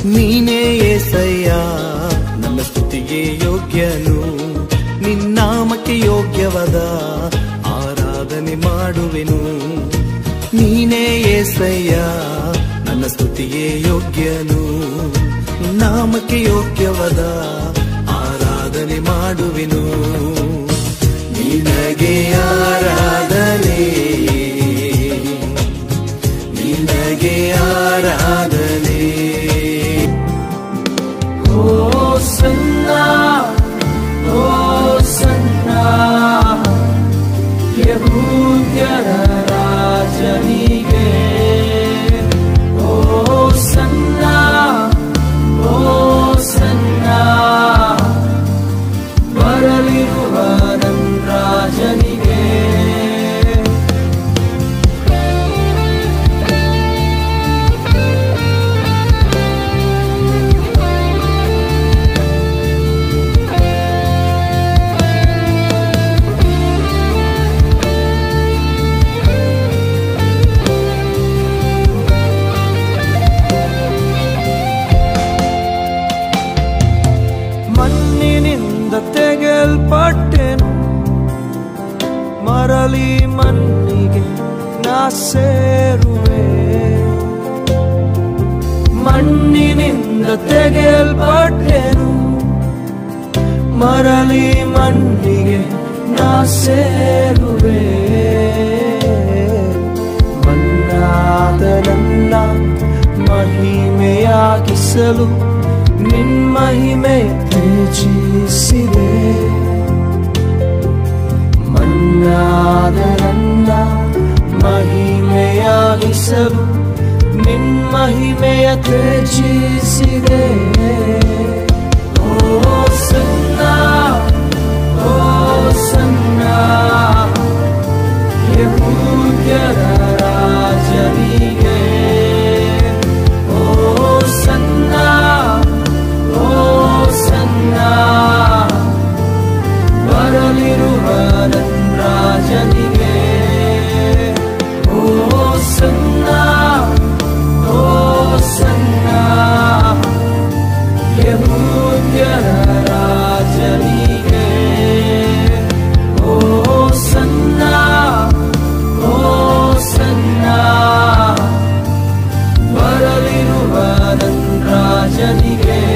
ನೀನೇ ಏಸಯ್ಯ ನನ್ನ ಸ್ತುತಿಗೆ ಯೋಗ್ಯನು ನಿನ್ನಾಮಕ್ಕೆ ಯೋಗ್ಯವಾದ ಆರಾಧನೆ ಮಾಡುವೆನು ನೀನೇ ಏಸಯ್ಯ ನನ್ನ ಸ್ತುತಿಗೆ ಯೋಗ್ಯನು ನಾಮಕ್ಕೆ ಯೋಗ್ಯವಾದ ಆರಾಧನೆ ಮಾಡುವೆನು ನಿನಗೆ ಆರಾಧನೆ ನಿನಗೆ ಆರಾಧನೆ Hosanna, Hosanna, ಯಹೂದ್ಯರ ರಾಜನಿಗೆ Hosanna, Hosanna, ಬರಲಿರುವ ನನ್ನ ರಾಜನಿಗೆ ಮಣ್ಣಿನಿಂದ ತೆಗೆಲ್ಪಟ್ಟೆನು ಮರಳಿ ಮಣ್ಣಿಗೆ ನಾ ಸೇರುವೆ ಮಣ್ಣಿನಿಂದ ತೆಗೆಲ್ಪಟ್ಟೆನು ಮರಳಿ ಮಣ್ಣಿಗೆ ನಾ ಸೇರುವೆ ಮಣ್ಣಾದ ನನ್ನ ಮಹಿಮೆಯಾಗಿಸಲು ನಿನ್ಮಹಿಮೆ ತ್ಯಜಿಸಿದೆ ಮನ್ನಾದ ನನ್ನ ಮಹಿಮೆಯಾಗಿಸಲು ನಿನ್ಮಹಿಮೆಯ ತ್ಯಜಿಸಿದೆ ಓ ಸನ್ನ ಓ ಸನ್ನ ಯಹೂದ್ಯರ ರಾಜನಿಗೆ ಓ ಸನ್ನ ಓ ಸನ್ನ ಬರಲಿರುವ ನನ್ನ ರಾಜನಿಗೆ ಓ ಸನ್ನ ಓ ಸನ್ನ ಯಹೂದ್ಯರ ರಾಜನಿಗೆ ಓ ಸನ್ನ ಓ ಸನ್ನ ಬರಲಿರುವ ನನ್ನ ರಾಜನಿಗೆ